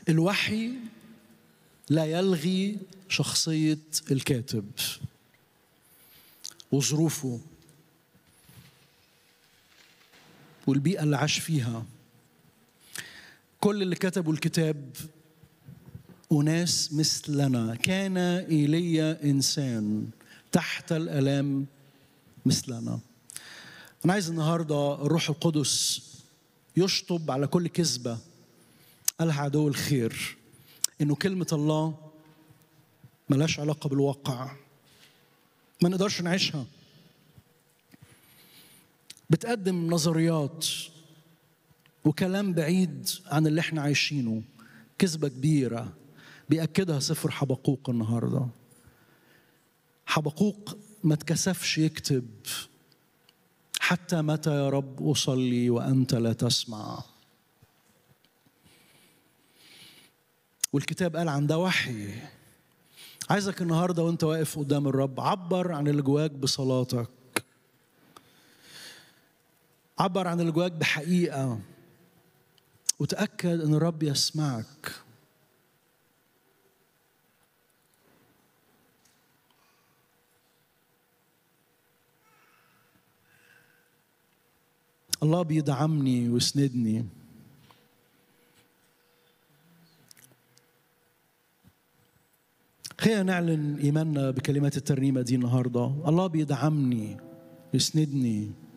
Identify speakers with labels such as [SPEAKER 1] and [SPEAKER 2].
[SPEAKER 1] الوحي لا يلغي شخصية الكاتب وظروفه والبيئة اللي عاش فيها كل اللي كتبوا الكتاب أناس مثلنا كان إيليا إنسان تحت الآلام مثلنا أنا عايز النهاردة الروح القدس يشطب على كل كذبة قالها عدو الخير إنه كلمة الله ملاش علاقة بالواقع ما نقدرش نعيشها بتقدم نظريات وكلام بعيد عن اللي احنا عايشينه كذبة كبيرة بيأكدها سفر حبقوق النهارده حبقوق ما اتكسفش يكتب حتى متى يا رب أصلي وأنت لا تسمع والكتاب قال عن ده وحي عايزك النهاردة وانت واقف قدام الرب عبر عن اللي جواك بصلاتك عبر عن اللي جواك بحقيقة وتأكد أن الرب يسمعك الله بيدعمني ويسندني خلينا نعلن ايماننا بكلمات الترنيمه دي النهارده الله بيدعمني يسندني